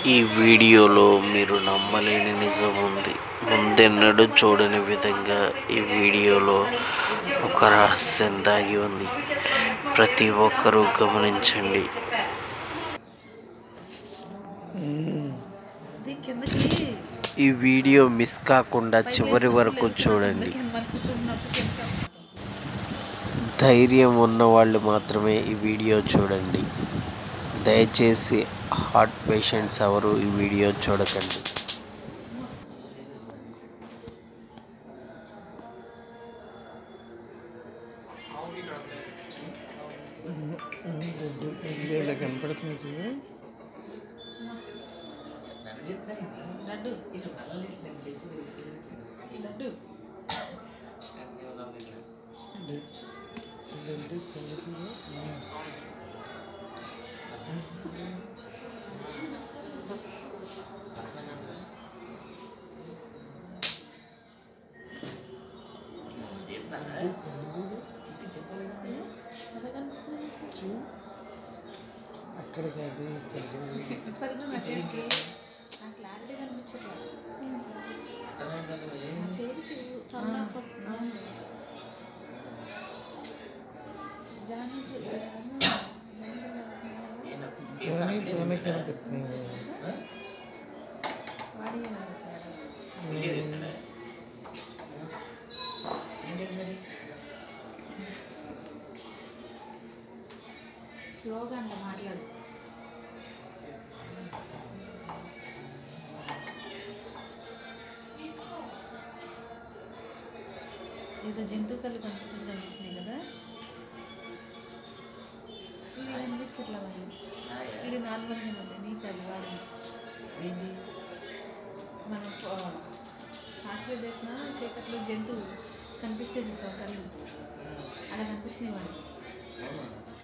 ఈ వీడియోలో మీరు నమ్మలేని నిజం ఉంది ముందెన్నడూ చూడని విధంగా ఈ వీడియోలో ఒక రహస్యం దాగి ఉంది ప్రతి ఒక్కరూ గమనించండి ఇది కిందకి ఈ వీడియో మిస్ కాకుండా చివరి వరకు చూడండి కింద మనకు చూడనట్టు కింద ధైర్యం ఉన్న వాళ్ళు మాత్రమే ఈ వీడియో చూడండి దయచేసి హార్ట్ పేషెంట్స్ ఎవరు ఈ వీడియో చూడకండి ఇలా కనపడుతుంది చూడు లడ్డు లడ్డు ఎలా కనిపిస్తుంది నీకు? అక్కడ కాదు ఇక్కడ కాదు. ఒకసారి ఇవ్వు నా చేతికి నాకు క్లారిటీ కనిపించట్లేదు నా చేతికి ఇవ్వు. చాలా ప- జాను చూ- జాను. కానీ తోనే కనిపిస్తుంది వాడి స్లోగా అంట మాట్లాడు ఏదో జంతువు కళ్ళు కనిపించడం కనిపించినాయి కదా ఇది కనిపించట్లా వాళ్ళు ఇది నార్మల్గా ఉంది నీ కళ్ళు వాడి మనం హాస్టల్ చేసిన చీకట్లో జంతువు కనిపిస్తే చూసావు కళ్ళు అలా కనిపిస్తున్నాయి వాడు